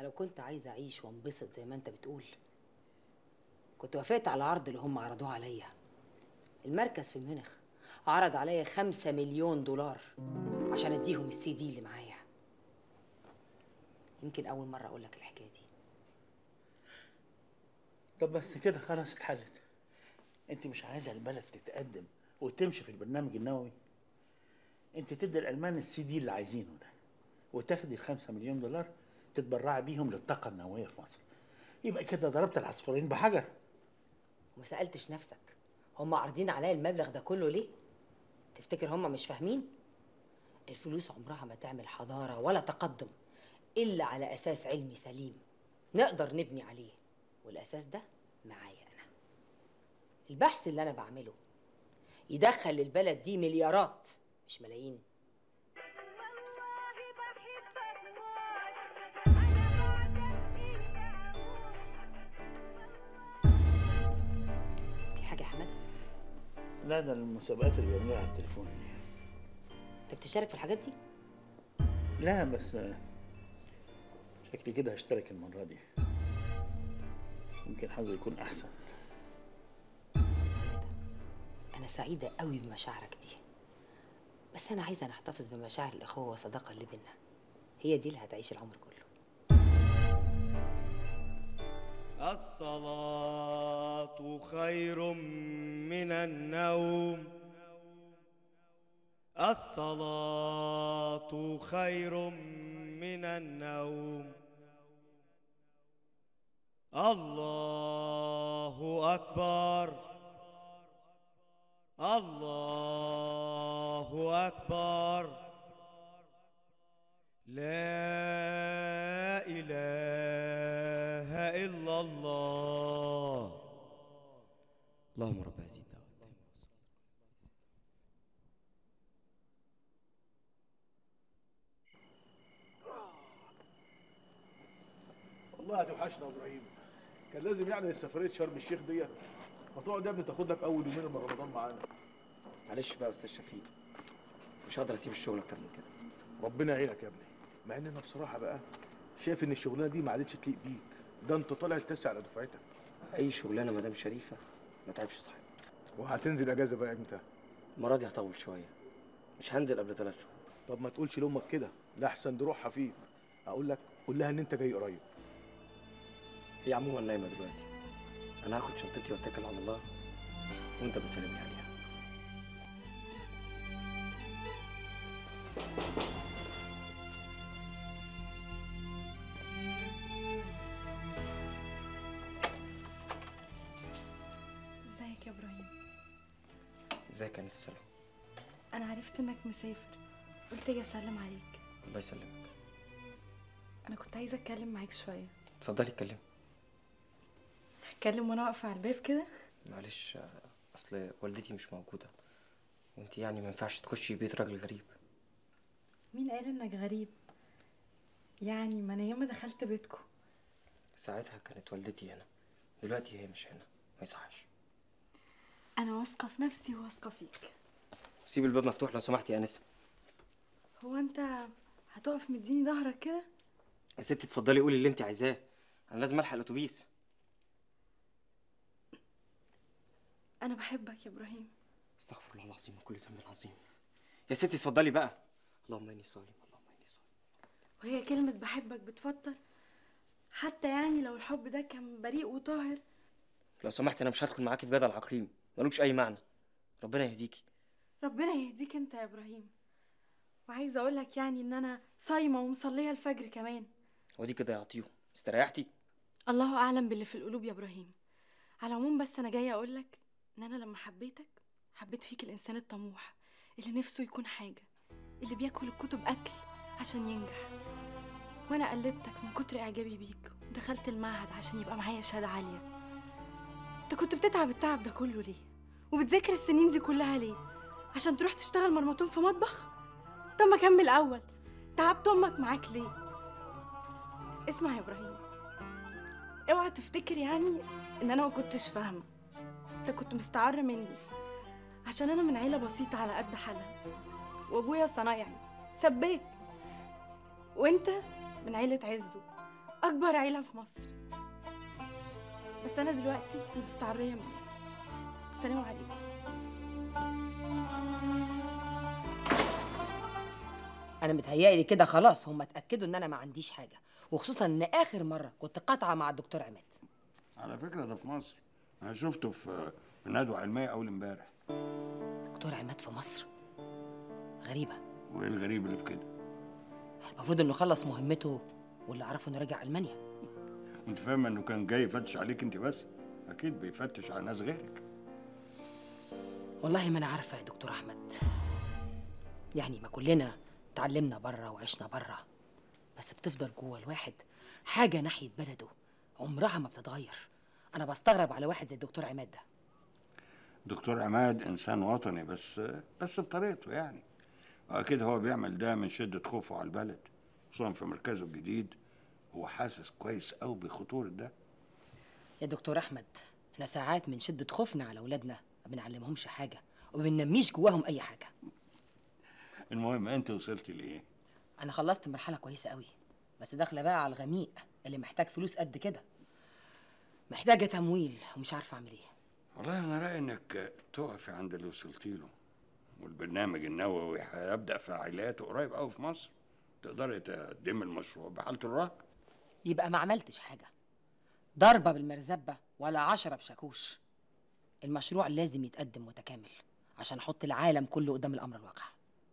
لو كنت عايزه اعيش وانبسط زي ما انت بتقول كنت وافقت على العرض اللي هم عرضوه عليا المركز في ميونخ عرض عليا خمسة مليون دولار عشان اديهم السي دي اللي معايا يمكن اول مره اقول لك الحكايه دي طب بس كده خلاص اتحلت انت مش عايزه البلد تتقدم وتمشي في البرنامج النووي انت تدي الالمان السي دي اللي عايزينه ده وتاخدي الخمسة مليون دولار تتبرعي بيهم للطاقه النوويه في مصر يبقى كده ضربت العصفورين بحجر وما سالتش نفسك هم عارضين عليا المبلغ ده كله ليه تفتكر هم مش فاهمين الفلوس عمرها ما تعمل حضاره ولا تقدم الا على اساس علمي سليم نقدر نبني عليه والاساس ده معايا انا البحث اللي انا بعمله يدخل للبلد دي مليارات مش ملايين في حاجه يا حماده لا ده المسابقات اللي بيعملوها على التليفون انت بتشارك في الحاجات دي لا بس آه، شكلي كده هشترك المرة دي يمكن حظي يكون أحسن انا سعيده قوي بمشاعرك دي بس انا عايزه نحتفظ بمشاعر الاخوه والصداقه اللي بينا هي دي اللي هتعيش العمر كله الصلاة خير من النوم الصلاة خير من النوم الله أكبر الله أكبر لا إله إلا الله اللهم رب هذه الدعوة التامة والله هتوحشنا يا ابراهيم كان لازم يعني سفريه شرم الشيخ ديت ما تقعد يا ابني تاخد لك اول يومين من رمضان معانا معلش بقى يا أستاذ شفيق مش هقدر أسيب الشغل أكتر من كده ربنا يعينك يا ابني مع ان انا بصراحه بقى شايف ان الشغلانه دي ما عادتش تليق بيك ده انت طالع التاسع على دفعتك أي شغلانة مدام شريفة ما تعبش صاحبي وهتنزل اجازه بقى امتى المرة دي هطول شوية مش هنزل قبل ثلاث شهور طب ما تقولش لامك كده لا احسن دي روحها فيك اقول لك قول لها ان انت جاي قريب هي عموما نايمة دلوقتي أنا هاخد شنطتي وأتكل على الله وأنت بسلم لي عليها ازيك يا ابراهيم ازيك يا نس السلام انا عرفت انك مسافر قلت اجي اسلم عليك الله يسلمك انا كنت عايزه اتكلم معاك شويه اتفضلي اتكلم هتكلم وانا واقفه على الباب كده معلش آه، اصل والدتي مش موجوده وانت يعني ما ينفعش تخشي بيت راجل غريب مين قال انك غريب يعني ما انا ياما دخلت بيتكم ساعتها كانت والدتي هنا دلوقتي هي مش هنا ما يصحش انا واثقه في نفسي وواثقه فيك سيب الباب مفتوح لو سمحتي يا انسه هو انت هتقف مديني ظهرك كده يا ستي اتفضلي قولي اللي انت عايزاه انا لازم الحق الاتوبيس انا بحبك يا ابراهيم استغفر الله العظيم من كل ذنب عظيم يا ستي اتفضلي بقى اللهم اني صالم اللهم اني صالم وهي كلمه بحبك بتفطر حتى يعني لو الحب ده كان بريء وطاهر لو سمحت انا مش هدخل معاكي في جدل عقيم ملوش اي معنى ربنا يهديكي ربنا يهديك انت يا ابراهيم وعايزه اقول لك يعني ان انا صايمه ومصليه الفجر كمان ودي كده يعطيهم استريحتي الله اعلم باللي في القلوب يا ابراهيم على العموم بس انا جايه اقول لك ان انا لما حبيتك حبيت فيك الانسان الطموح اللي نفسه يكون حاجه اللي بياكل الكتب اكل عشان ينجح وانا قلدتك من كتر اعجابي بيك ودخلت المعهد عشان يبقى معايا شهاده عاليه انت كنت بتتعب التعب ده كله ليه وبتذاكر السنين دي كلها ليه عشان تروح تشتغل مرمطون في مطبخ طب ما كمل الاول تعبت امك معاك ليه اسمع يا ابراهيم اوعى تفتكر يعني ان انا ما كنتش فاهمه انت كنت مستعر مني عشان انا من عيله بسيطه على قد حالها وابويا صنايعي سباك وانت من عيله عزه اكبر عيله في مصر بس انا دلوقتي المستعريه منه سلام عليكم انا متهيألي كده خلاص هم اتاكدوا ان انا ما عنديش حاجه وخصوصا ان اخر مره كنت قاطعه مع الدكتور عماد على فكرة ده في مصر أنا شفته في في ندوة علمية أول امبارح دكتور عماد في مصر غريبه وإيه الغريب اللي في كده؟ المفروض انه خلص مهمته واللي اعرفه انه رجع المانيا وأنت فاهمة إنه كان جاي يفتش عليك أنت بس؟ أكيد بيفتش على ناس غيرك والله ما انا عارفه يا دكتور احمد يعني ما كلنا اتعلمنا بره وعشنا بره بس بتفضل جوه الواحد حاجه ناحيه بلده عمرها ما بتتغير انا بستغرب على واحد زي الدكتور عماد ده دكتور عماد إنسان وطني بس بس بطريقته يعني وأكيد هو بيعمل ده من شدة خوفه على البلد خصوصا في مركزه الجديد هو حاسس كويس أوي بخطورة ده يا دكتور احمد احنا ساعات من شده خوفنا على اولادنا ما بنعلمهمش حاجه وما بننميش جواهم اي حاجه المهم أنت وصلتي لإيه؟ انا خلصت مرحله كويسه قوي بس داخله بقى على الغميق اللي محتاج فلوس قد كده محتاجه تمويل ومش عارفه اعمل ايه والله أنا رأيي إنك تقفي عند اللي وصلتي له والبرنامج النووي هيبدأ فعالياته قريب أوي في مصر تقدري تقدمي المشروع بحالة الرهن يبقى ما عملتش حاجه ضربه بالمرزبه ولا عشرة بشاكوش المشروع لازم يتقدم متكامل عشان احط العالم كله قدام الامر الواقع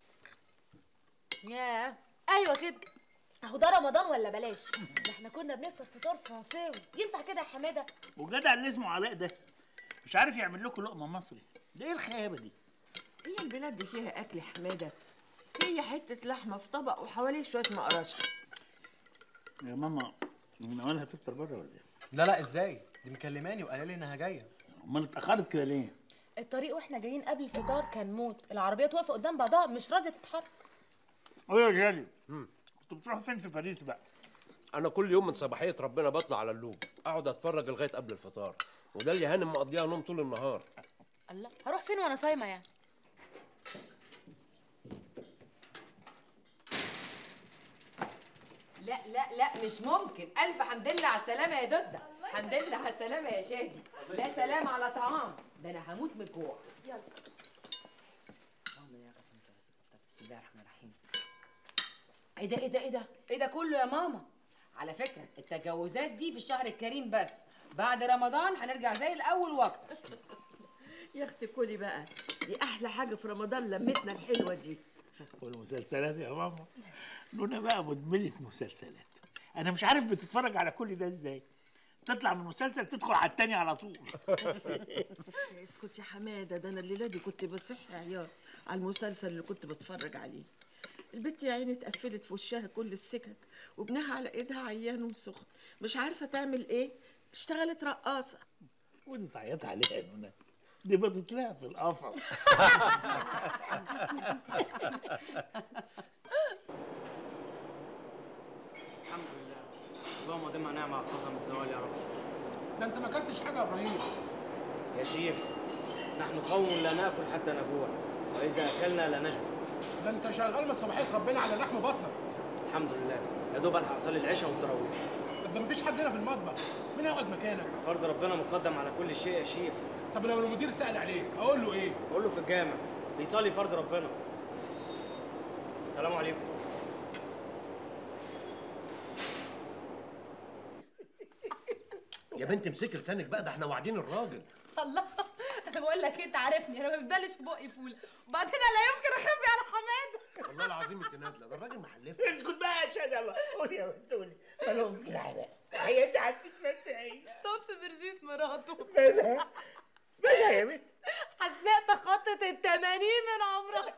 ياه ايوه كده اهو ده رمضان ولا بلاش ده احنا كنا بنفطر فطار فرنساوي ينفع كده يا حماده وجدع اللي اسمه علاء ده مش عارف يعمل لكم لقمه مصري ده ايه الخيابه دي هي البلاد دي فيها اكل حماده هي حته لحمه في طبق وحواليه شويه مقرشه يا ماما من اولها تفطر بره ولا ايه لا لا ازاي دي مكلماني وقال لي انها جايه امال اتاخرت كده ليه الطريق واحنا جايين قبل الفطار كان موت العربيات واقفه قدام بعضها مش راضيه تتحرك ايوه يا جالي كنتوا بتروحوا فين في باريس بقى انا كل يوم من صباحيه ربنا بطلع على اللوب اقعد اتفرج لغايه قبل الفطار وده اللي هانم مقضيها نوم طول النهار الله هروح فين وانا صايمه يعني لا لا لا مش ممكن الف حمد لله على السلامه يا دودة حمد لله على السلامه يا شادي لا سلام على طعام ده انا هموت من الجوع يلا اللهم يا قسم بسم الله الرحمن الرحيم ايه ده ايه ده ايه ده ايه ده كله يا ماما على فكره التجاوزات دي في الشهر الكريم بس بعد رمضان هنرجع زي الاول واكتر يا اختي كلي بقى دي احلى حاجه في رمضان لمتنا الحلوه دي والمسلسلات يا ماما نونا بقى مدمنة مسلسلات انا مش عارف بتتفرج على كل ده ازاي تطلع من مسلسل تدخل على التاني على طول اسكت يا حماده ده انا الليله دي كنت بصح عياط على المسلسل اللي كنت بتفرج عليه البت يا عيني اتقفلت في وشها كل السكك وابنها على ايدها عيان وسخن مش عارفه تعمل ايه اشتغلت رقاصه وانت تعيط عليها يا نونا دي بتطلع في القفص الحمد لله اللهم دمها نعمة واحفظها من الزوال يا رب ده انت ما اكلتش حاجه يا ابراهيم يا شيف نحن قوم لا ناكل حتى نجوع واذا اكلنا لا نشبع ده انت شغال من صباحيه ربنا على لحم بطنك الحمد لله يا دوب الحق اصلي العشاء والتراويح طب ده مفيش حد هنا في المطبخ مين هيقعد مكانك فرض ربنا مقدم على كل شيء يا شيف طب لو المدير سأل عليك اقول له ايه قول له في الجامع بيصلي فرض ربنا السلام عليكم يا بنت امسكي لسانك بقى ده احنا واعدين الراجل الله بقول لك انت عارفني انا ما بتبلش في بقي فول وبعدين انا لا يمكن اخبي على حماده والله العظيم انت نازله ده الراجل محلف اسكت بقى عشان الله قولي يا بنت قولي انا ممكن على حياتي عدت فتحي طب برجيت مراته مالها مالها يا بنت حسناء تخطت التمانين من عمرها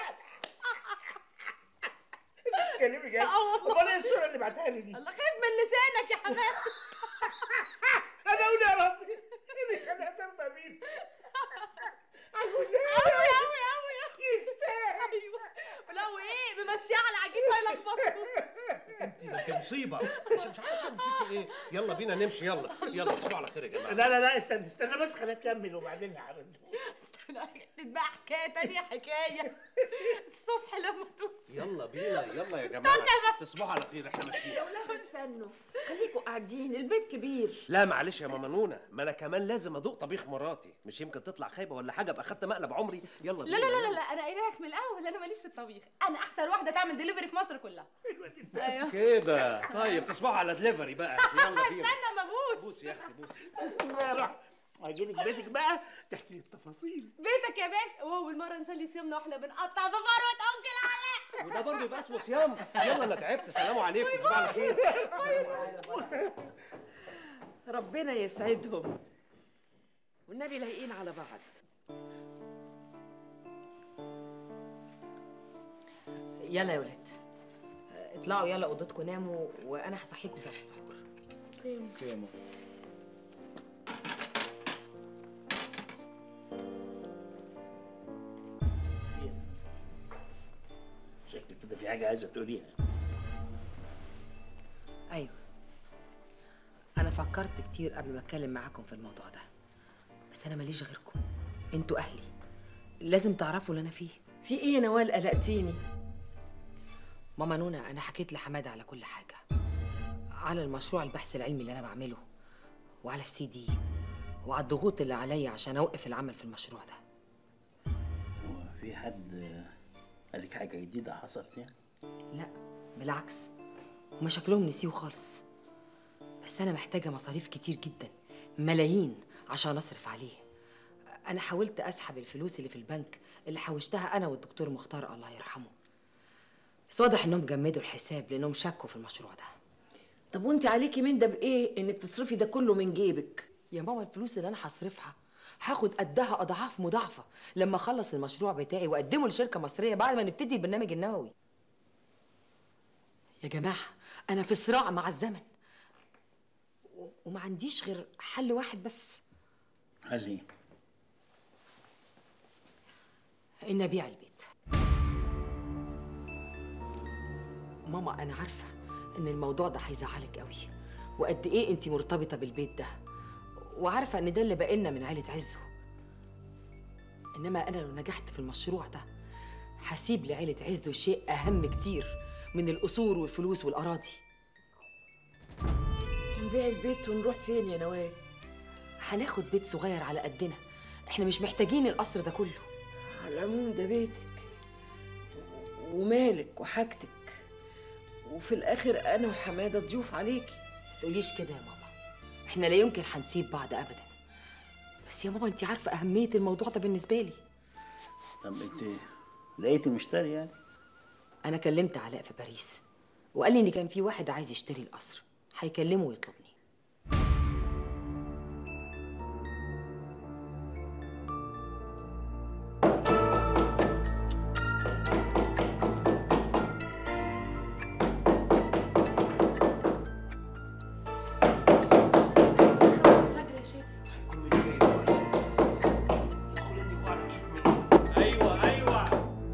تتكلمي جد اه والله. امال ايه الصوره اللي بعتها لي دي الله خايف من لسانك يا حماده انا اقول يا رب اللي خليها ترضى بينا عجوزة قوي قوي قوي يستاهل ايوه ولو ايه ممشيه على عجين ما يلخبطوش انت ده انت مصيبه مش مش عارف اعمل فيك ايه يلا بينا نمشي يلا يلا تصبحوا على خير يا جماعه لا لا لا استنى استنى بس خليها تكمل وبعدين هعمل لا تتباع حكايه تانية حكايه الصبح لما تقول يلا بينا يلا يا جماعه تصبحوا على خير احنا ماشيين يا ولاد استنوا خليكوا قاعدين البيت كبير لا معلش يا ماما نونا ما انا كمان لازم ادوق طبيخ مراتي مش يمكن تطلع خايبه ولا حاجه ابقى خدت مقلب عمري يلا لا لا لا لا, لا انا قايله لك من الاول انا ماليش في الطبيخ انا احسن واحده تعمل دليفري في مصر كلها ايوه كده طيب تصبحوا على دليفري بقى يلا بينا استنى ما ابوس بوس يا اختي بوس روح هجيلك بيتك بقى تحكي لي التفاصيل بيتك يا باشا واول مره نصلي صيامنا واحنا بنقطع بفروه انكل علاء وده برضه يبقى اسمه صيام يلا انا تعبت سلام عليكم تصبحوا على خير ربنا يسعدهم والنبي لايقين على بعض يلا يا ولاد اطلعوا يلا اوضتكم ناموا وانا هصحيكم ساعه السحور شكلك كده في حاجه عايزه تقوليها ايوه انا فكرت كتير قبل ما اتكلم معاكم في الموضوع ده بس انا ماليش غيركم انتوا اهلي لازم تعرفوا اللي انا فيه في ايه يا نوال قلقتيني ماما نونا انا حكيت لحماده على كل حاجه على المشروع البحث العلمي اللي انا بعمله وعلى السي دي وعلى الضغوط اللي عليا عشان اوقف العمل في المشروع ده وفي حد قال لك حاجه جديده حصلت يعني لا بالعكس هما شكلهم نسيوا خالص بس انا محتاجه مصاريف كتير جدا ملايين عشان اصرف عليه انا حاولت اسحب الفلوس اللي في البنك اللي حوشتها انا والدكتور مختار الله يرحمه بس واضح انهم جمدوا الحساب لانهم شكوا في المشروع ده طب وانت عليكي من ده بايه انك تصرفي ده كله من جيبك يا ماما الفلوس اللي انا هصرفها هاخد قدها اضعاف مضاعفه لما اخلص المشروع بتاعي واقدمه لشركه مصريه بعد ما نبتدي البرنامج النووي يا جماعه انا في صراع مع الزمن و- وما عنديش غير حل واحد بس قال ايه ان ابيع البيت ماما انا عارفه ان الموضوع ده هيزعلك قوي وقد ايه انت مرتبطه بالبيت ده وعارفه ان ده اللي بقالنا من عيله عزه انما انا لو نجحت في المشروع ده هسيب لعيله عزه شيء اهم كتير من القصور والفلوس والاراضي نبيع البيت ونروح فين يا نوال هناخد بيت صغير على قدنا احنا مش محتاجين القصر ده كله على العموم ده بيتك ومالك وحاجتك وفي الاخر انا وحماده ضيوف عليكي تقوليش كده يا ماما احنا لا يمكن هنسيب بعض ابدا بس يا ماما انت عارفه اهميه الموضوع ده بالنسبه لي طب انت لقيتي مشتري يعني انا كلمت علاء في باريس وقال لي ان كان في واحد عايز يشتري القصر هيكلمه ويطلبني الفجر يا شادي ايوه ايوه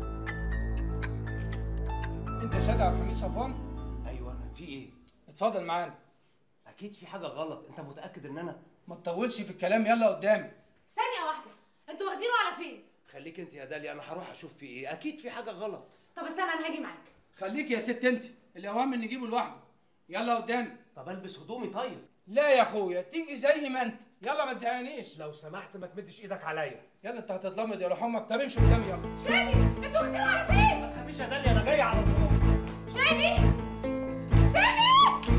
انت سيد عبد الحميد صفوان ايوه انا في ايه اتفضل معانا اكيد في حاجه غلط انت متاكد ان انا ما تطولش في الكلام يلا قدامي ثانيه واحده انتوا واخدينه على فين خليك انت يا داليا انا هروح اشوف في ايه اكيد في حاجه غلط طب استنى انا هاجي معاك خليك يا ست انت الاوامر نجيبه لوحده يلا قدامي طب البس هدومي طيب لا يا اخويا تيجي زي ما انت يلا ما تزهقنيش لو سمحت ما تمدش ايدك عليا يلا انت هتتلمض يا روح امك طب امشي قدامي يلا شادي انتوا واخدينه على فين ما تخافيش يا داليا انا جاي على طول شادي شادي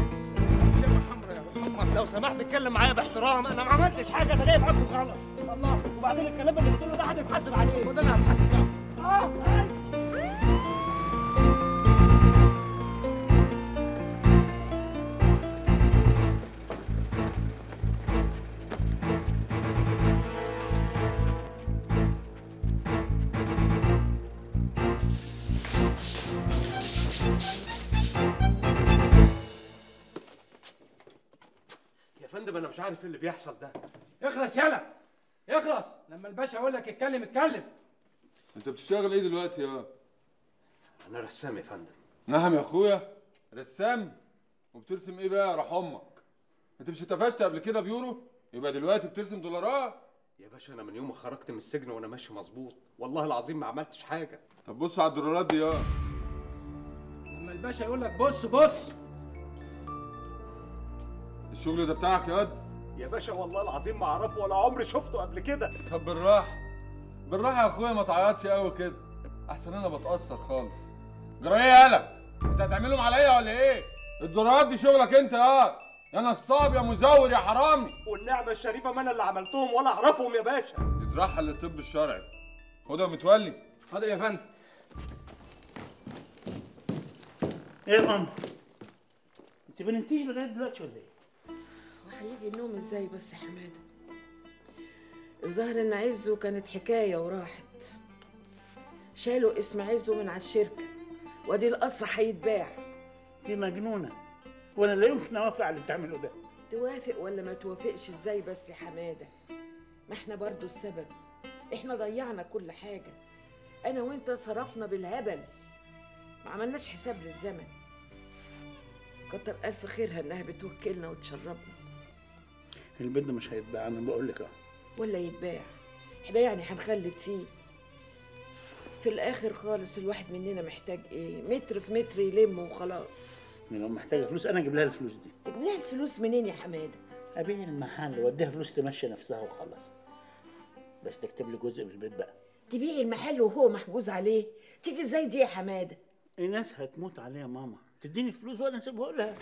لو سمحت اتكلم معايا باحترام انا ما عملتش حاجه انا جاي معاكم غلط الله وبعدين الكلام اللي بتقوله ده هتتحاسب عليه وده اللي هتحاسب بقى اه يا فندم انا مش عارف ايه اللي بيحصل ده اخلص يلا اخلص لما الباشا يقول لك اتكلم اتكلم انت بتشتغل ايه دلوقتي يا انا رسام يا فندم نعم يا اخويا رسام وبترسم ايه بقى يا راح امك انت مش اتفشت قبل كده بيورو يبقى دلوقتي بترسم دولارات يا باشا انا من يوم ما خرجت من السجن وانا ماشي مظبوط والله العظيم ما عملتش حاجه طب بص على الدولارات دي يا لما الباشا يقول لك بص بص الشغل ده بتاعك يا واد يا باشا والله العظيم ما اعرفه ولا عمري شفته قبل كده طب بالراحه بالراحه يا اخويا ما تعيطش قوي كده احسن انا بتاثر خالص جرى ايه يالا انت هتعملهم عليا ولا ايه الدولارات دي شغلك انت يا يا نصاب يا مزور يا حرامي والنعمه الشريفه ما انا اللي عملتهم ولا اعرفهم يا باشا يترحل للطب الشرعي خدها متولي حاضر يا فندم ايه يا ماما انت ما نمتيش لغايه دلوقتي ولا ايه وهيجي النوم ازاي بس يا حماده الظاهر ان عزه كانت حكايه وراحت شالوا اسم عزه من على الشركه وادي القصر هيتباع دي مجنونه وانا لا يمكن اوافق على اللي بتعمله ده توافق ولا ما توافقش ازاي بس يا حماده ما احنا برضو السبب احنا ضيعنا كل حاجه انا وانت صرفنا بالهبل ما عملناش حساب للزمن كتر الف خيرها انها بتوكلنا وتشربنا البيت ده مش هيتباع انا بقول لك اهو ولا يتباع احنا يعني هنخلد فيه في الاخر خالص الواحد مننا محتاج ايه متر في متر يلم وخلاص لو محتاجه فلوس انا اجيب لها الفلوس دي تجيب لها الفلوس منين يا حماده ابيع المحل واديها فلوس تمشي نفسها وخلاص بس تكتب لي جزء من البيت بقى تبيعي المحل وهو محجوز عليه تيجي ازاي دي يا حماده الناس هتموت عليها ماما تديني فلوس وانا اسيبها لها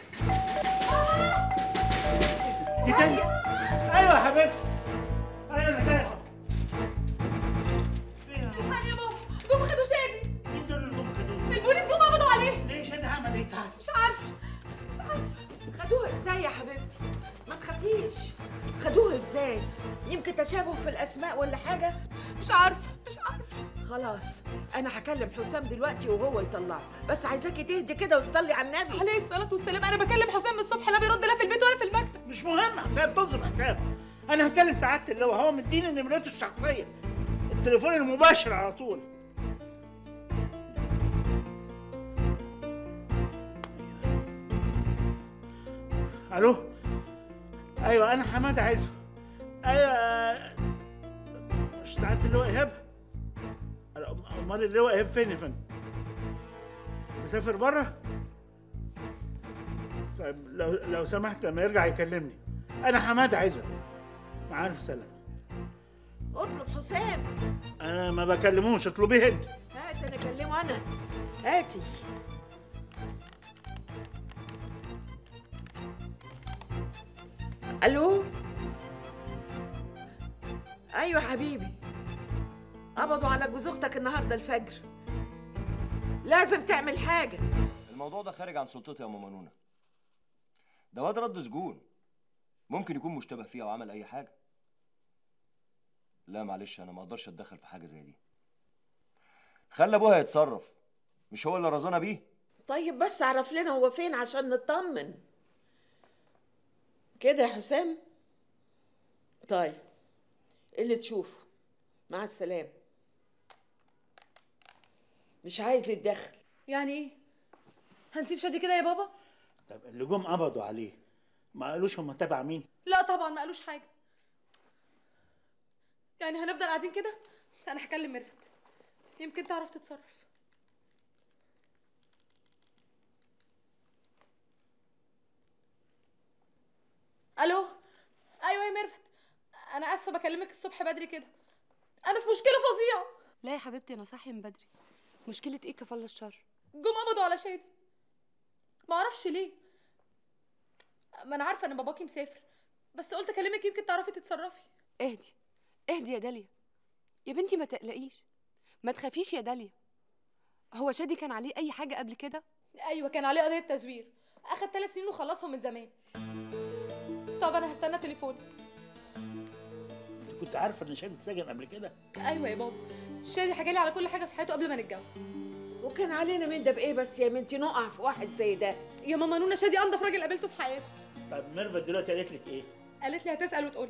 دي تانية ايوه يا حبيبتي ايوه انا جاي اهو الحقني يا بابا جم خدوا شادي مين دول اللي جم خدوه؟ البوليس جم قبضوا عليه ليه شادي عمل ايه تعالى مش عارفه مش عارفه خدوها ازاي يا حبيبتي ما تخافيش خدوها ازاي يمكن تشابه في الاسماء ولا حاجه مش عارفه مش عارفه خلاص انا هكلم حسام دلوقتي وهو يطلعه بس عايزاكي تهدي كده وتصلي على النبي عليه الصلاه والسلام انا بكلم حسام من الصبح لا بيرد لا في البيت ولا في المكتب مش مهم حساب تنظم حساب انا هكلم سعاده اللواء هو مديني نمرته الشخصيه التليفون المباشر على طول الو ايوه انا حماده عايزه ايوه مش سعاده اللواء ايهاب امال اللواء ايهاب فين يا فندم مسافر بره طيب لو لو سمحت لما يرجع يكلمني انا حماده عايزه مع الف سلامه اطلب حسام انا ما بكلموش اطلبيه انت هات انا اكلمه انا هاتي الو ايوه حبيبي قبضوا على جوز اختك النهارده الفجر لازم تعمل حاجه الموضوع ده خارج عن سلطتي يا ام منونه ده واد رد سجون ممكن يكون مشتبه فيه او عمل اي حاجه لا معلش انا ما اقدرش اتدخل في حاجه زي دي خلي ابوها يتصرف مش هو اللي رزانا بيه طيب بس اعرف لنا هو فين عشان نطمن كده يا حسام طيب اللي تشوفه مع السلامه مش عايز يتدخل يعني ايه هنسيب شادي كده يا بابا طب اللي جم قبضوا عليه ما قالوش هم تبع مين لا طبعا ما قالوش حاجه يعني هنفضل قاعدين كده انا هكلم ميرفت يمكن تعرف تتصرف الو ايوه يا ميرفت انا اسفه بكلمك الصبح بدري كده انا في مشكله فظيعه لا يا حبيبتي انا صاحيه من بدري مشكله ايه كفل الشر جم قبضوا على شادي ما اعرفش ليه ما انا عارفه ان باباكي مسافر بس قلت اكلمك يمكن تعرفي تتصرفي اهدي اهدي يا داليا يا بنتي ما تقلقيش ما تخافيش يا داليا هو شادي كان عليه اي حاجه قبل كده ايوه كان عليه قضيه تزوير اخد ثلاث سنين وخلصهم من زمان طب انا هستنى تليفونك كنت عارفه ان شادي اتسجن قبل كده ايوه يا بابا شادي حكى لي على كل حاجه في حياته قبل ما نتجوز وكان علينا من ده بايه بس يا بنتي نقع في واحد زي ده يا ماما نونا شادي انضف راجل قابلته في حياتي طب ميرفت دلوقتي قالت لك ايه قالت لي هتسال وتقول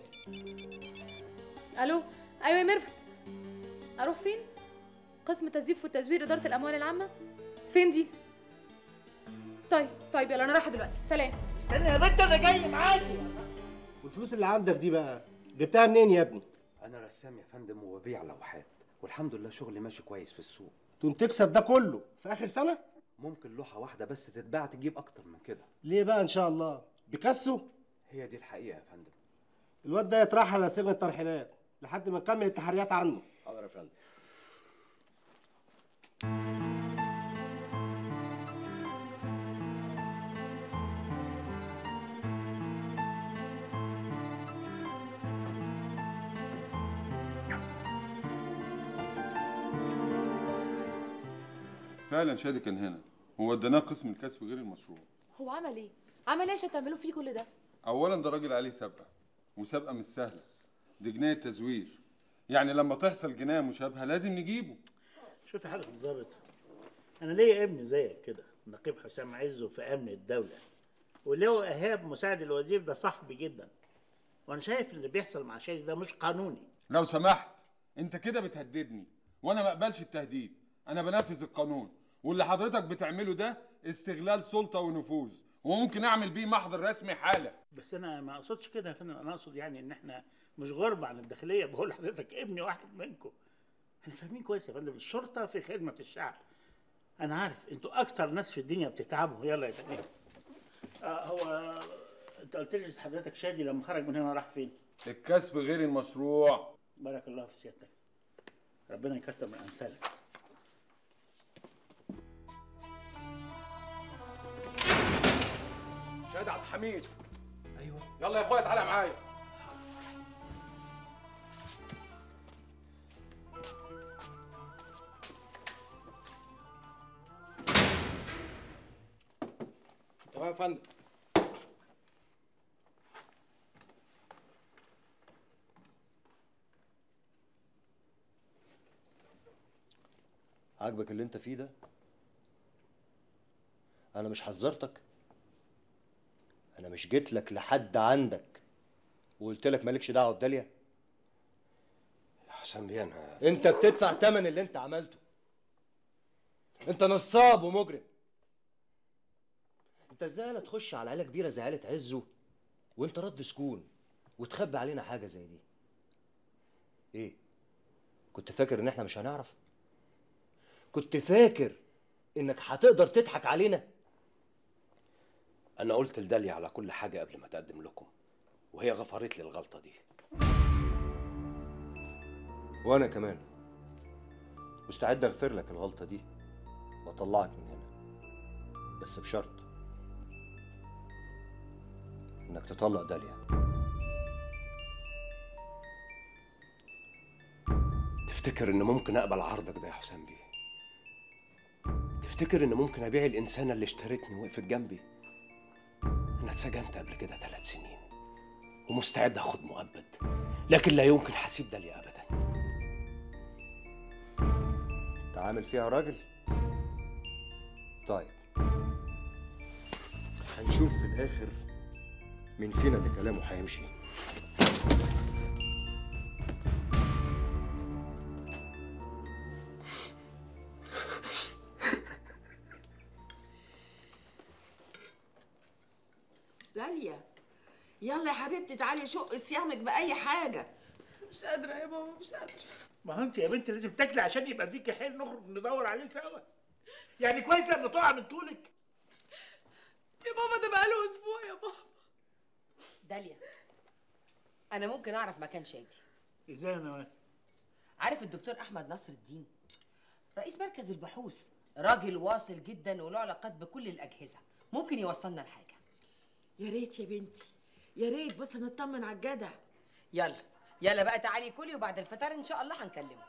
الو ايوه يا ميرفت اروح فين قسم تزييف والتزوير اداره الاموال العامه فين دي طيب طيب يلا انا رايحه دلوقتي سلام استنى يا بنت انا جاي معاكي والفلوس اللي عندك دي بقى جبتها منين يا ابني انا رسام يا فندم وببيع لوحات والحمد لله شغلي ماشي كويس في السوق تقوم تكسب ده كله في اخر سنه ممكن لوحه واحده بس تتباع تجيب اكتر من كده ليه بقى ان شاء الله بيكاسو هي دي الحقيقه يا فندم الواد ده يترحل على سجن الترحيلات لحد ما نكمل التحريات عنه حاضر يا فندم فعلا شادي كان هنا ووديناه قسم الكسب غير المشروع هو عمل ايه عمل ايه عشان تعملوا فيه كل ده اولا ده راجل عليه سابقه وسابقه مش سهله دي جنايه تزوير يعني لما تحصل جنايه مشابهه لازم نجيبه شوف يا حضرة الظابط انا ليا ابن زيك كده نقيب حسام عزه في امن الدوله ولو ايهاب مساعد الوزير ده صاحبي جدا وانا شايف اللي بيحصل مع شادي ده مش قانوني لو سمحت انت كده بتهددني وانا ما اقبلش التهديد انا بنفذ القانون واللي حضرتك بتعمله ده استغلال سلطه ونفوذ وممكن اعمل بيه محضر رسمي حالا بس انا ما اقصدش كده يا فندم انا اقصد يعني ان احنا مش غرب عن الداخليه بقول لحضرتك ابني واحد منكم احنا فاهمين كويس يا فندم الشرطه في خدمه الشعب انا عارف انتوا اكتر ناس في الدنيا بتتعبوا يلا يا فندم آه هو انت قلت لي حضرتك شادي لما خرج من هنا راح فين الكسب غير المشروع بارك الله في سيادتك ربنا يكتر من امثالك شهد عبد الحميد ايوه يلا يا اخويا تعالى معايا تمام يا فندم عاجبك اللي انت فيه ده انا مش حذرتك انا مش جيت لك لحد عندك وقلت لك مالكش دعوه بداليا يا حسام بيه انا انت بتدفع تمن اللي انت عملته انت نصاب ومجرم انت ازاي لا تخش على عيله كبيره زي عيله عزه وانت رد سكون وتخبي علينا حاجه زي دي ايه كنت فاكر ان احنا مش هنعرف كنت فاكر انك هتقدر تضحك علينا انا قلت لداليا على كل حاجه قبل ما تقدم لكم وهي غفرت لي الغلطه دي وانا كمان مستعد اغفر لك الغلطه دي واطلعك من هنا بس بشرط انك تطلق داليا تفتكر ان ممكن اقبل عرضك ده يا حسام بيه تفتكر ان ممكن ابيع الانسانه اللي اشترتني وقفت جنبي انا اتسجنت قبل كده ثلاث سنين ومستعد اخد مؤبد لكن لا يمكن هسيب داليا ابدا انت عامل فيها راجل طيب هنشوف في الاخر مين فينا اللي كلامه هيمشي داليا يلا يا حبيبتي تعالي شق صيامك بأي حاجة مش قادرة يا ماما مش قادرة ما هو انت يا بنت لازم تاكلي عشان يبقى فيكي حيل نخرج ندور عليه سوا يعني كويس لما تقع من طولك يا ماما ده بقاله أسبوع يا ماما داليا انا ممكن اعرف مكان شادي ازاي انا عارف الدكتور احمد نصر الدين رئيس مركز البحوث راجل واصل جدا وله علاقات بكل الاجهزه ممكن يوصلنا لحاجه يا ريت يا بنتي يا ريت بس نطمن على الجدع يلا يلا بقى تعالي كلي وبعد الفطار ان شاء الله هنكلمه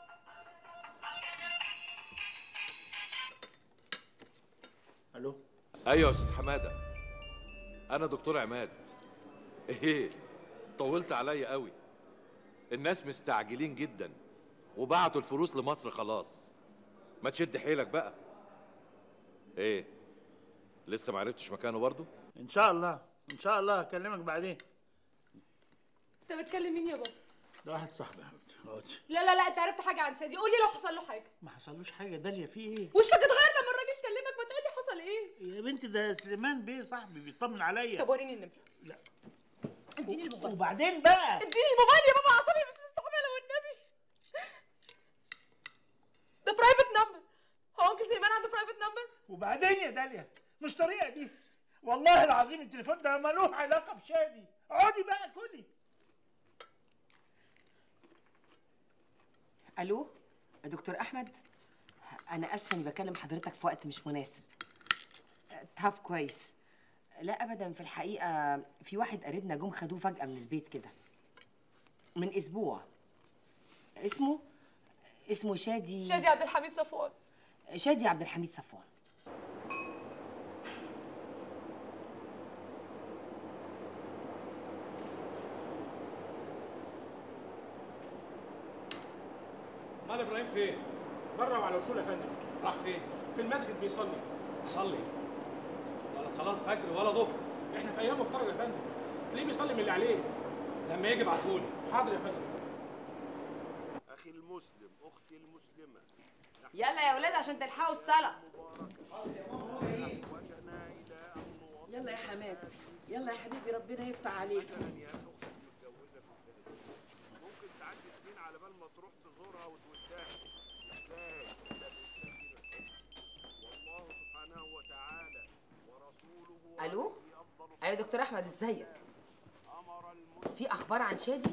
الو ايوه يا استاذ حماده انا دكتور عماد ايه طولت عليا قوي الناس مستعجلين جدا وبعتوا الفلوس لمصر خلاص ما تشد حيلك بقى ايه لسه ما عرفتش مكانه برضه ان شاء الله ان شاء الله هكلمك بعدين انت بتكلم مين يا بابا ده واحد صاحبي يا حبيبتي اقعدي. لا لا لا انت عرفت حاجه عن شادي قولي لو حصل له حاجه ما حصلوش حاجه داليا في ايه وشك اتغير لما الراجل كلمك ما تقولي حصل ايه يا بنتي ده سليمان بيه صاحبي بيطمن عليا طب وريني النمره لا اديني الموبايل وبعدين بقى اديني الموبايل يا بابا عصبي مش مستحمله وبعدين يا داليا مش طريقه دي والله العظيم التليفون ده ملوش علاقه بشادي اقعدي بقى كلي الو دكتور احمد انا اسفه اني بكلم حضرتك في وقت مش مناسب طب كويس لا ابدا في الحقيقه في واحد قريبنا جم خدوه فجاه من البيت كده من اسبوع اسمه اسمه شادي شادي عبد الحميد صفوان شادي عبد الحميد صفوان امال ابراهيم فين؟ بره وعلى وصول يا فندم راح فين؟ في المسجد بيصلي يصلي ولا صلاة فجر ولا ظهر احنا في ايام مفترض يا فندم تلاقيه بيصلي من اللي عليه لما يجي ابعتهولي حاضر يا فندم اخي المسلم اختي المسلمه يلا يا ولاد عشان تلحقوا الصلاه يلا يا حماد يلا يا حبيبي ربنا يفتح عليك ممكن تعدي سنين على بال ما تروح تزورها وتودها ازاي الا باسلام والله سبحانه وتعالى ورسوله الو ايوه دكتور احمد ازيك في اخبار عن شادي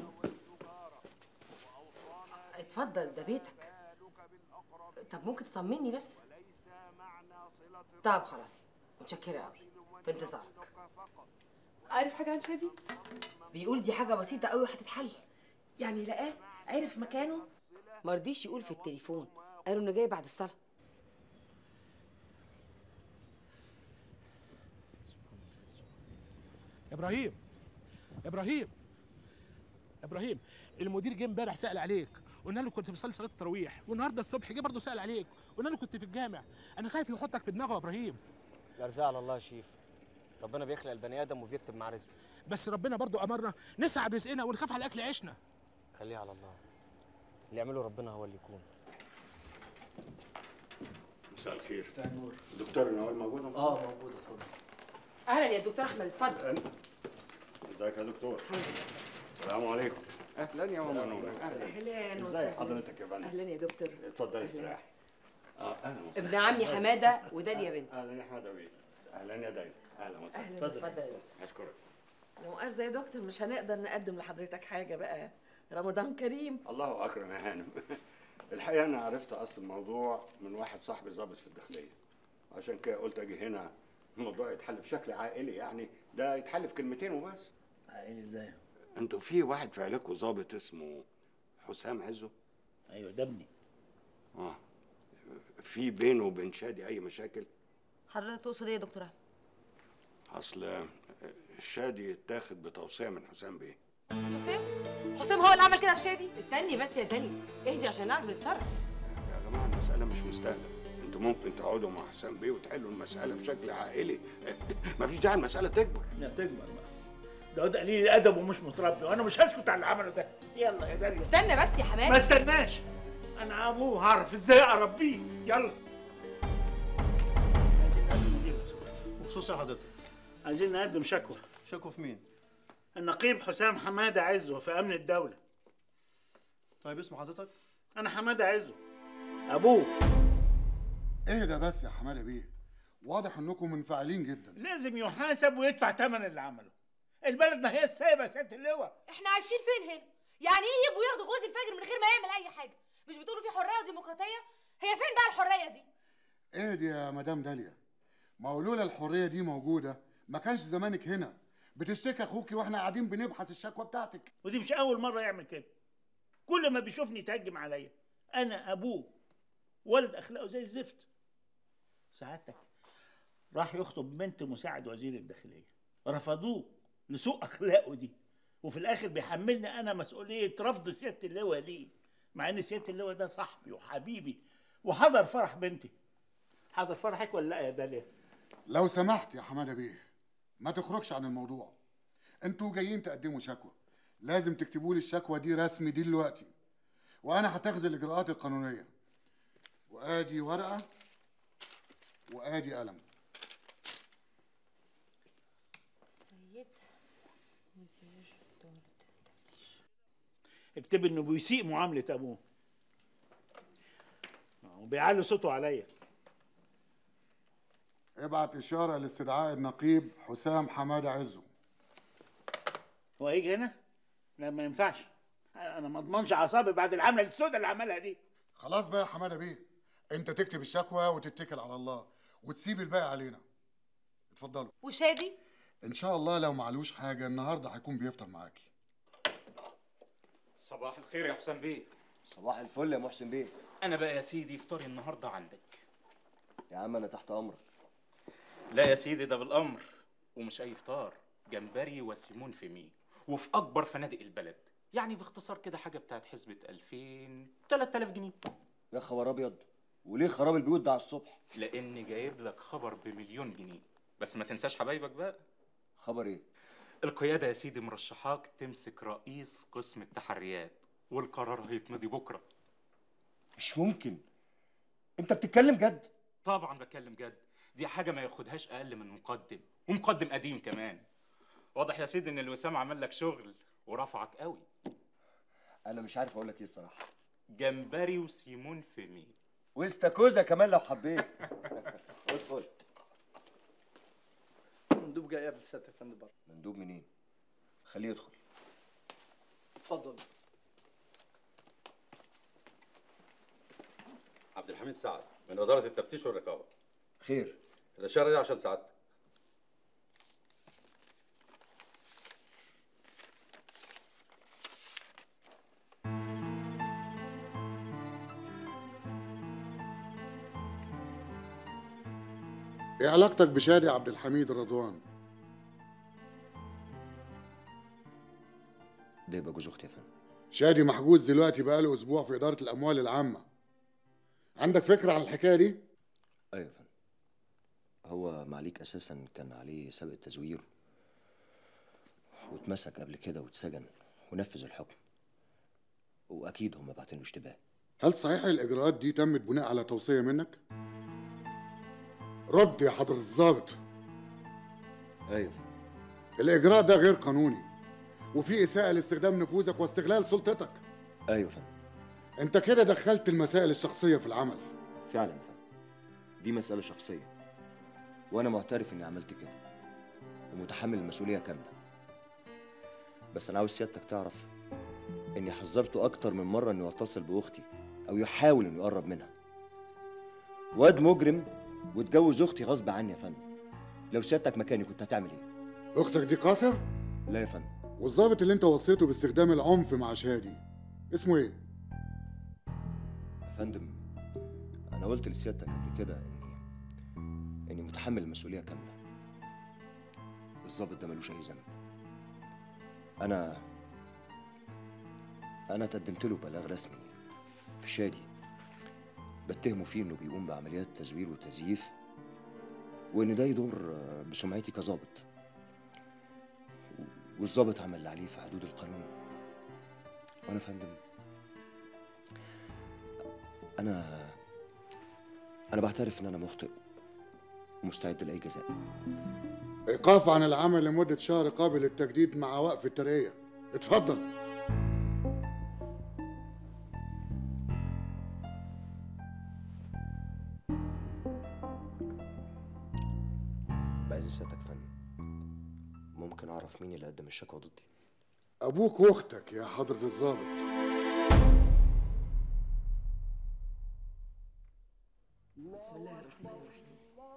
اتفضل ده بيتك طب ممكن تطمني بس طب خلاص متشكره قوي في انتظارك عارف حاجه عن شادي بيقول دي حاجه بسيطه قوي وهتتحل يعني لقاه عرف مكانه ما رضيش يقول في التليفون قالوا انه جاي بعد الصلاه ابراهيم ابراهيم ابراهيم المدير جه امبارح سال عليك قلنا له كنت بتصلي صلاه التراويح والنهارده الصبح جه برضه سال عليك قلنا له كنت في الجامع انا خايف يحطك في دماغه يا ابراهيم الارزاق على الله يا شيف ربنا بيخلق البني ادم وبيكتب معاه رزقه بس ربنا برضه امرنا نسعد رزقنا ونخاف على اكل عيشنا خليها على الله اللي يعمله ربنا هو اللي يكون مساء الخير مساء النور دكتور نوال موجود اه موجود اتفضل اهلا يا دكتور احمد اتفضل ازيك يا دكتور السلام عليكم اهلا يا ماما نور اهلا اهلا ازي وسهلا حضرتك يا فندم اهلا يا دكتور اتفضلي استريحي اه اهلا وسهلا ابن عمي حماده وداليا بنت اهلا يا حماده بيه اهلا يا دايما اهلا وسهلا أهلاً اتفضل. اتفضل يا دكتور اشكرك لو مؤاخذة يا دكتور مش هنقدر نقدم لحضرتك حاجة بقى رمضان كريم الله اكرم يا هانم الحقيقه انا عرفت اصل الموضوع من واحد صاحبي ضابط في الداخليه عشان كده قلت اجي هنا الموضوع يتحل بشكل عائلي يعني ده يتحل في كلمتين وبس عائلي ازاي؟ انتوا في واحد في عيلتكم ضابط اسمه حسام عزو ايوه ده ابني اه في بينه وبين شادي اي مشاكل حضرتك تقصد ايه يا دكتور احمد اصل شادي اتاخد بتوصيه من حسام بيه حسام حسام هو اللي عمل كده في شادي استني بس يا داليا اهدي عشان نعرف نتصرف يا جماعه المساله مش مستاهله انتوا ممكن تقعدوا مع حسام بيه وتحلوا المساله بشكل عائلي مفيش داعي المساله تكبر لا تكبر بقى ده ده قليل الادب ومش متربي وانا مش هسكت على اللي عمله ده يلا يا داليا استنى بس يا حماد ما استناش انا ابوه هعرف ازاي اربيه يلا بخصوص حضرتك عايزين نقدم شكوى شكوى في مين؟ النقيب حسام حماده عزو في امن الدوله طيب اسم حضرتك؟ انا حماده عزو ابوه ايه ده بس يا حماده بيه واضح انكم منفعلين جدا لازم يحاسب ويدفع ثمن اللي عمله البلد ما هي السايبه يا سياده اللواء احنا عايشين فين هنا يعني ايه يجوا ياخدوا جوز الفجر من غير ما يعمل اي حاجه مش بتقولوا في حريه وديمقراطيه هي فين بقى الحريه دي ايه دي يا مدام داليا ما هو لولا الحريه دي موجوده ما كانش زمانك هنا بتشتكي اخوكي واحنا قاعدين بنبحث الشكوى بتاعتك ودي مش اول مره يعمل كده كل ما بيشوفني يتهجم عليا انا ابوه ولد اخلاقه زي الزفت سعادتك راح يخطب بنت مساعد وزير الداخليه رفضوه لسوء اخلاقه دي وفي الاخر بيحملني انا مسؤوليه رفض سياده اللواء ليه مع ان سياده اللواء ده صاحبي وحبيبي وحضر فرح بنتي حضر فرحك ولا لا يا داليا لو سمحت يا حماده بيه ما تخرجش عن الموضوع انتوا جايين تقدموا شكوى لازم تكتبوا لي الشكوى دي رسمي دلوقتي وانا هتخذ الاجراءات القانونيه وادي ورقه وادي قلم سيد مدير دورة التفتيش اكتب انه بيسيء معامله ابوه وبيعلي صوته عليا ابعت اشاره لاستدعاء النقيب حسام حماده عزو هو هيجي هنا؟ لا ما ينفعش انا ما اضمنش اعصابي بعد العمله السوداء اللي عملها دي خلاص بقى يا حماده بيه انت تكتب الشكوى وتتكل على الله وتسيب الباقي علينا اتفضلوا وشادي ان شاء الله لو معلوش حاجه النهارده هيكون بيفطر معاكي صباح الخير يا حسام بيه صباح الفل يا محسن بيه انا بقى يا سيدي فطاري النهارده عندك يا عم انا تحت امرك لا يا سيدي ده بالامر ومش اي فطار جمبري وسيمون في مي وفي اكبر فنادق البلد يعني باختصار كده حاجه بتاعت حسبه 2000 3000 جنيه يا خبر ابيض وليه خراب البيوت ده على الصبح لاني جايب لك خبر بمليون جنيه بس ما تنساش حبايبك بقى خبر ايه القياده يا سيدي مرشحاك تمسك رئيس قسم التحريات والقرار هيتمضي بكره مش ممكن انت بتتكلم جد طبعا بتكلم جد دي حاجه ما ياخدهاش اقل من مقدم ومقدم قديم كمان واضح يا سيدي ان الوسام عمل لك شغل ورفعك قوي انا مش عارف اقول لك ايه الصراحه جمبري وسيمون في مي واستاكوزا كمان لو حبيت ادخل مندوب جاي قبل سيادتك يا فندم بره مندوب منين خليه يدخل اتفضل عبد الحميد سعد من إدارة التفتيش والرقابة خير الإشارة دي عشان سعادتك ايه علاقتك بشادي عبد الحميد رضوان ده يبقى جوز اختي يا فندم شادي محجوز دلوقتي بقاله اسبوع في اداره الاموال العامه عندك فكره عن الحكايه دي ايوه يا فندم هو معليك اساسا كان عليه سابق تزوير واتمسك قبل كده واتسجن ونفذ الحكم واكيد هم باعتين له اشتباه هل صحيح الاجراءات دي تمت بناء على توصيه منك رد يا حضره الضابط ايوه يا فندم الاجراء ده غير قانوني وفي اساءه لاستخدام نفوذك واستغلال سلطتك ايوه يا فندم انت كده دخلت المسائل الشخصيه في العمل فعلا يا فندم دي مساله شخصيه وانا معترف اني عملت كده ومتحمل المسؤوليه كامله بس انا عاوز سيادتك تعرف اني حذرته اكتر من مره انه يتصل باختي او يحاول انه يقرب منها واد مجرم واتجوز اختي غصب عني يا فندم لو سيادتك مكاني كنت هتعمل ايه اختك دي قاصر لا يا فندم والضابط اللي انت وصيته باستخدام العنف مع شادي اسمه ايه يا فندم انا قلت لسيادتك قبل كده اني اني متحمل المسؤوليه كامله الضابط ده ملوش اي ذنب انا انا تقدمت له بلاغ رسمي في شادي بتهمه فيه انه بيقوم بعمليات تزوير وتزييف وان ده يضر بسمعتي كظابط والظابط عمل اللي عليه في حدود القانون وانا فندم انا انا بعترف ان انا مخطئ ومستعد لاي جزاء ايقاف عن العمل لمده شهر قابل للتجديد مع وقف الترقيه اتفضل بعد سيادتك يا فندم ممكن اعرف مين اللي قدم الشكوى ضدي ابوك واختك يا حضره الضابط بسم الله الرحمن الرحيم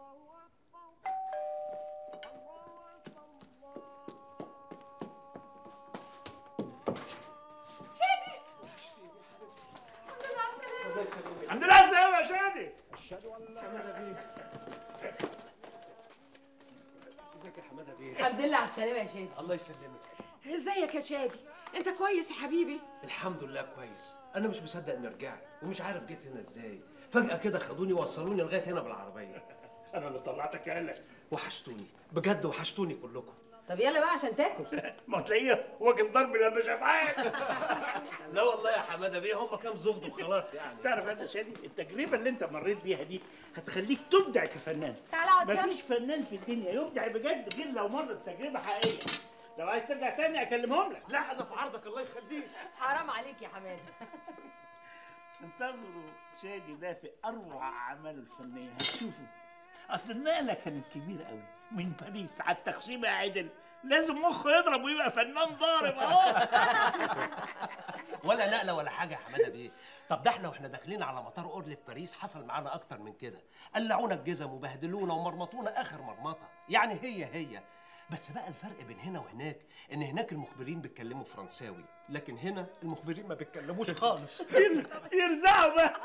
شادي الحمد لله على السلامة يا شادي ازيك يا حماده بيه الحمد لله على السلامه يا شادي الله يسلمك ازيك يا شادي انت كويس يا حبيبي الحمد لله كويس انا مش مصدق اني رجعت ومش عارف جيت هنا ازاي فجاه كده خدوني وصلوني لغايه هنا بالعربيه انا اللي طلعتك يالا وحشتوني بجد وحشتوني كلكم طب يلا بقى عشان تاكل ما تلاقيه واكل ضرب لما شبعان لا والله يا حماده بيه هم كام زغد وخلاص يعني تعرف انت شادي التجربه اللي انت مريت بيها دي هتخليك تبدع كفنان تعالى اقعد جنبي. مفيش فنان في الدنيا يبدع بجد غير لو مر بتجربه حقيقيه لو عايز ترجع تاني اكلمهم لك لا انا في عرضك الله يخليك حرام عليك يا حماده انتظروا شادي ده في اروع اعماله الفنيه هتشوفوا اصل النقله كانت كبيره قوي من باريس على التخشيبه يا عدل لازم مخه يضرب ويبقى فنان ضارب اهو ولا نقله ولا حاجه يا حماده بيه طب ده احنا واحنا داخلين على مطار اورلي في باريس حصل معانا اكتر من كده قلعونا الجزم وبهدلونا ومرمطونا اخر مرمطه يعني هي هي بس بقى الفرق بين هنا وهناك ان هناك المخبرين بيتكلموا فرنساوي لكن هنا المخبرين ما بيتكلموش خالص يرزعوا بس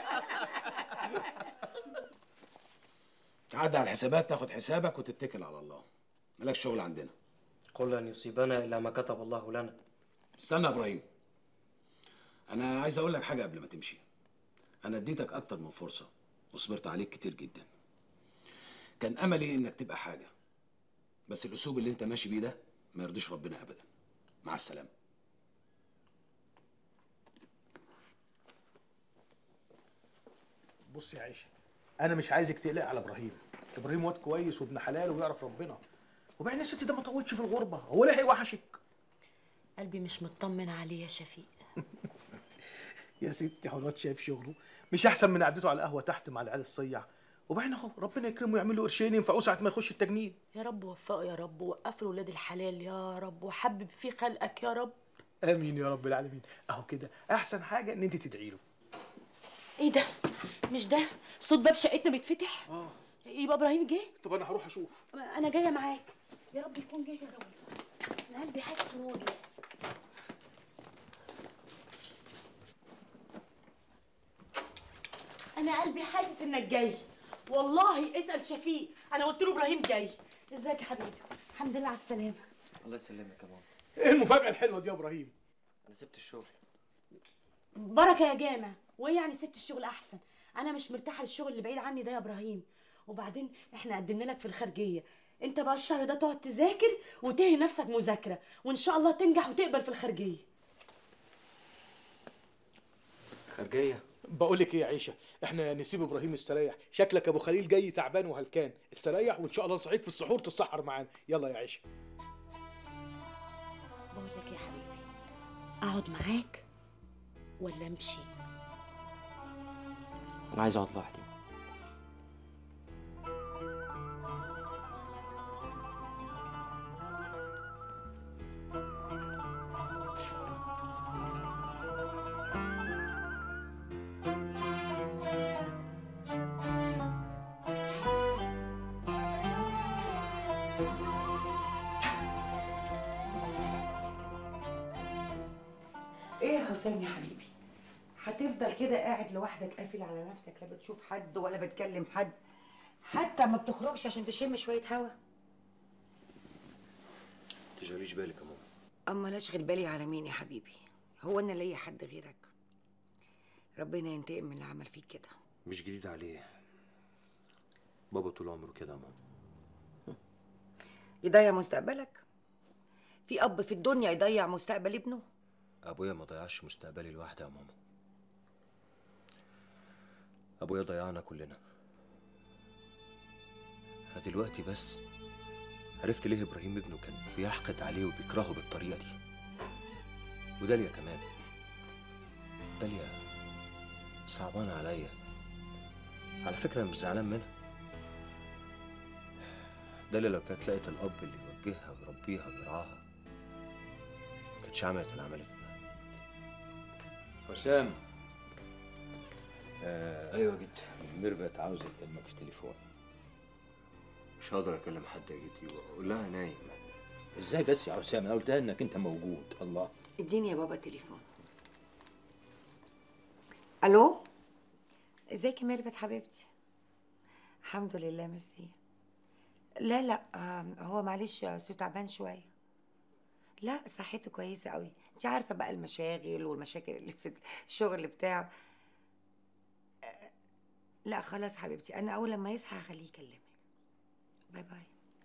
تعدي على الحسابات تاخد حسابك وتتكل على الله مالكش شغل عندنا قل لن يصيبنا الا ما كتب الله لنا استنى يا ابراهيم انا عايز اقول لك حاجه قبل ما تمشي انا اديتك اكتر من فرصه وصبرت عليك كتير جدا كان املي انك تبقى حاجه بس الاسلوب اللي انت ماشي بيه ده ما يرضيش ربنا ابدا مع السلامه بص يا عيشه انا مش عايزك تقلق على ابراهيم ابراهيم واد كويس وابن حلال ويعرف ربنا وبعدين الست ده ما طولش في الغربه هو ليه هيوحشك قلبي مش مطمن عليه يا شفيق يا ستي حضرتك شايف شغله مش احسن من قعدته على القهوه تحت مع العيال الصيع وبعدين اهو ربنا يكرمه ويعمل له قرشين ينفعوه ساعه ما يخش التجنيد يا رب وفقه يا رب ووقف له ولاد الحلال يا رب وحبب فيه خلقك يا رب امين يا رب العالمين اهو كده احسن حاجه ان انت تدعي له ايه ده مش ده صوت باب شقتنا بيتفتح اه يبقى ابراهيم جه طب انا هروح اشوف انا جايه معاك يا رب يكون جه يا رب انا قلبي حاسس ان هو جه انا قلبي حاسس انك جاي والله اسال شفيق انا قلت له ابراهيم جاي ازيك يا حبيبي الحمد لله على السلامه الله يسلمك يا ماما ايه المفاجاه الحلوه دي يا ابراهيم انا سبت الشغل بركه يا جامع وايه يعني سبت الشغل احسن انا مش مرتاحه للشغل اللي بعيد عني ده يا ابراهيم وبعدين احنا قدمنا لك في الخارجيه انت بقى الشهر ده تقعد تذاكر وتهي نفسك مذاكره وان شاء الله تنجح وتقبل في الخارجيه خارجيه بقول لك ايه يا عيشه احنا نسيب ابراهيم يستريح شكلك ابو خليل جاي تعبان وهلكان استريح وان شاء الله صحيت في السحور تسحر معانا يلا يا عيشه بقول لك يا حبيبي اقعد معاك ولا امشي انا عايز اقعد لوحدي ايه يا حسام يا حبيبي هتفضل كده قاعد لوحدك قافل على نفسك لا بتشوف حد ولا بتكلم حد حتى ما بتخرجش عشان تشم شويه هوا تشغليش بالك يا ماما اما لا اشغل بالي على مين يا حبيبي هو انا ليا حد غيرك ربنا ينتقم من اللي عمل فيك كده مش جديد عليه بابا طول عمره كده يا ماما يضيع مستقبلك في اب في الدنيا يضيع مستقبل ابنه ابويا ما ضيعش مستقبلي لوحدي يا ماما ابويا ضيعنا كلنا أنا دلوقتي بس عرفت ليه ابراهيم ابنه كان بيحقد عليه وبيكرهه بالطريقه دي وداليا كمان داليا صعبانه عليا على فكره أنا مش زعلان منها داليا لو كانت لقيت الاب اللي يوجهها ويربيها ويرعاها ما كانتش عملت اللي عملته حسام آه ايوه جد ميرفت عاوز يكلمك في التليفون مش هقدر اكلم حد يا جدي واقول لها نايم ازاي بس يا حسام انا قلتها انك انت موجود الله اديني يا بابا التليفون الو ازيك يا ميرفت حبيبتي الحمد لله ميرسي لا لا آم، هو معلش صوته تعبان شويه لا صحته كويسه قوي انت عارفه بقى المشاغل والمشاكل اللي في الشغل بتاعه آه، لا خلاص حبيبتي انا اول لما يصحى هخليه يكلمك باي باي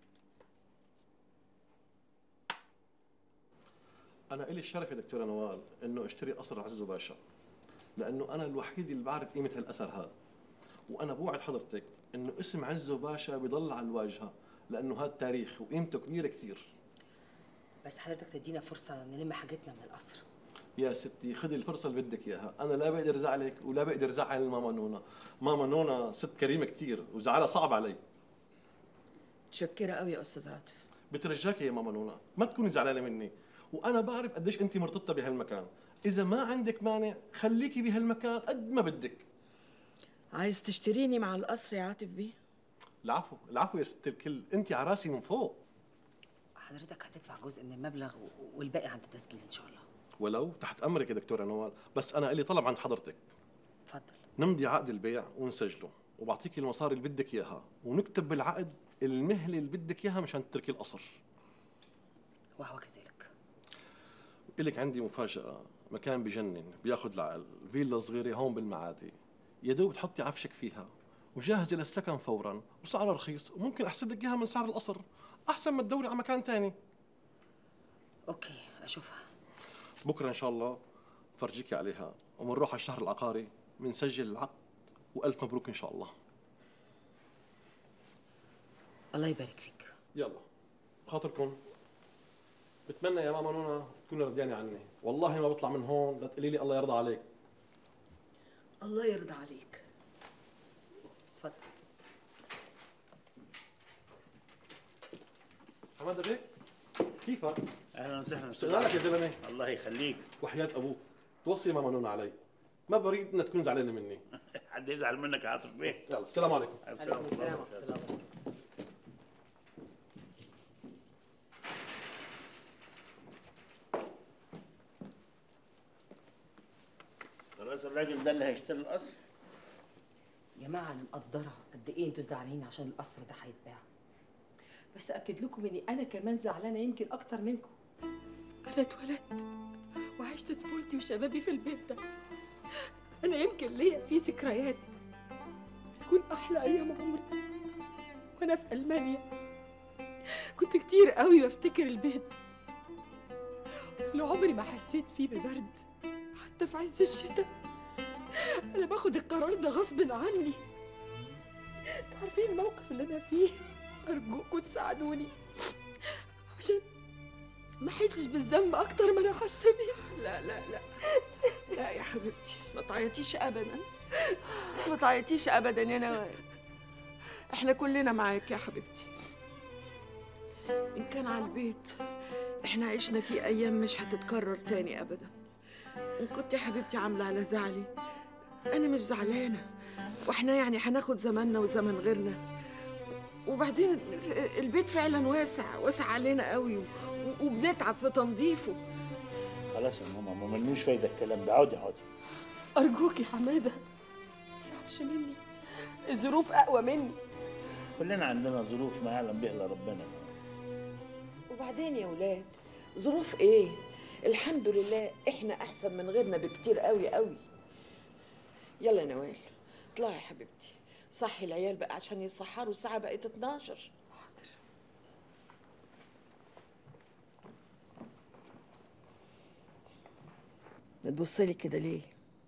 انا الي الشرف يا دكتوره نوال انه اشتري قصر عزو باشا لانه انا الوحيد اللي بعرف قيمه هالاثر هذا وانا بوعد حضرتك انه اسم عزو باشا بيضل على الواجهه لانه هذا تاريخ وقيمته كبيره كثير بس حضرتك تدينا فرصة نلم حاجتنا من القصر يا ستي خذي الفرصه اللي بدك اياها انا لا بقدر ازعلك ولا بقدر زعل ماما نونا ماما نونا ست كريمه كثير وزعلها صعب علي متشكرة قوي يا أستاذ عاطف بترجاكي يا ماما نونا ما تكوني زعلانه مني وانا بعرف قديش انت مرتبطه بهالمكان اذا ما عندك مانع خليكي بهالمكان قد ما بدك عايز تشتريني مع القصر يا عاطف بيه العفو العفو يا ست الكل انت على راسي من فوق حضرتك هتدفع جزء من المبلغ و- والباقي عند التسجيل ان شاء الله ولو تحت امرك يا دكتوره نوال بس انا لي طلب عند حضرتك اتفضل نمضي عقد البيع ونسجله وبعطيكي المصاري اللي بدك اياها ونكتب بالعقد المهله اللي بدك اياها مشان تتركي القصر وهو كذلك إلك عندي مفاجأة مكان بجنن بياخد العقل فيلا صغيرة هون بالمعادي يا دوب تحطي عفشك فيها وجاهزة للسكن فورا وسعرها رخيص وممكن أحسب لك إياها من سعر القصر أحسن ما تدوري على مكان تاني اوكي اشوفها بكرة إن شاء الله فرجيكي عليها ومنروح على الشهر العقاري بنسجل العقد وألف مبروك إن شاء الله الله يبارك فيك يلا خاطركم بتمنى يا ماما نونا تكوني رضيانة عني والله ما بطلع من هون لا تقولي لي الله يرضى عليك الله يرضى عليك اتفضل حماده بيك كيفك؟ اهلا وسهلا شغالك يا زلمه الله يخليك وحياة ابوك توصي ماما نونا علي ما بريد انها تكون زعلانه مني حد يزعل منك يا عاطف بيه يلا السلام عليكم عليكم السلام ورحمه الله وبركاته خلاص الراجل ده اللي هيشتري القصر يا جماعه انا مقدره قد ايه انتوا زعلانين عشان القصر ده هيتباع بس اكد لكم اني انا كمان زعلانه يمكن اكتر منكم أنا اتولدت وعشت طفولتي وشبابي في البيت ده أنا يمكن ليا فيه ذكريات بتكون أحلى أيام عمري وأنا في ألمانيا كنت كتير قوي بفتكر البيت اللي عمري ما حسيت فيه ببرد حتى في عز الشتاء أنا باخد القرار ده غصب عني انتوا عارفين الموقف اللي أنا فيه أرجوكوا تساعدوني عشان ما احسش بالذنب اكتر ما انا حاسه بيه لا لا لا لا يا حبيبتي ما تعيطيش ابدا ما تعيطيش ابدا يا نوال احنا كلنا معاك يا حبيبتي ان كان على البيت احنا عشنا فيه ايام مش هتتكرر تاني ابدا وان كنت يا حبيبتي عامله على زعلي انا مش زعلانه واحنا يعني هناخد زماننا وزمن غيرنا وبعدين ف- البيت فعلا واسع واسع علينا قوي و- وبنتعب في تنظيفه خلاص يا ماما ما ملوش فايده الكلام ده عودي عودي ارجوك يا حماده ما تزعلش مني الظروف اقوى مني كلنا عندنا ظروف ما يعلم بها الا ربنا وبعدين يا ولاد ظروف ايه الحمد لله احنا احسن من غيرنا بكتير قوي قوي يلا يا نوال اطلعي يا حبيبتي صحي العيال بقى عشان يتسحروا الساعه بقت 12 بتبصي لي كده ليه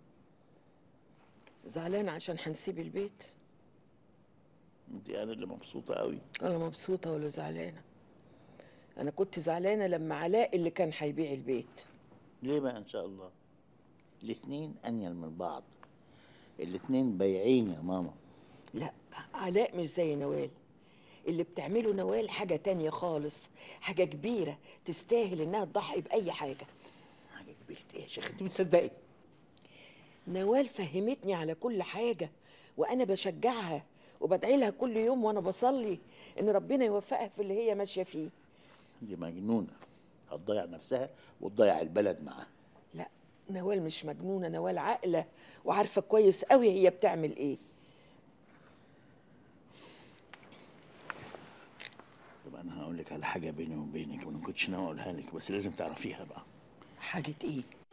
زعلانه عشان هنسيب البيت انت انا اللي مبسوطه قوي ولا مبسوطه ولا زعلانه انا كنت زعلانه لما علاء اللي كان هيبيع البيت ليه بقى ان شاء الله الاتنين انيل من بعض الاتنين بايعين يا ماما لا علاء مش زي نوال اللي بتعمله نوال حاجة تانية خالص حاجة كبيرة تستاهل انها تضحي بأي حاجة حاجة كبيرة ايه يا شيخ انت بتصدقي نوال فهمتني على كل حاجة وأنا بشجعها وبدعي لها كل يوم وأنا بصلي إن ربنا يوفقها في اللي هي ماشية فيه دي مجنونة هتضيع نفسها وتضيع البلد معاها لا نوال مش مجنونة نوال عاقلة وعارفة كويس قوي هي بتعمل إيه طب انا هقول لك على حاجة بيني وبينك وانا ما كنتش ناوي اقولها لك بس لازم تعرفيها بقى حاجة إيه؟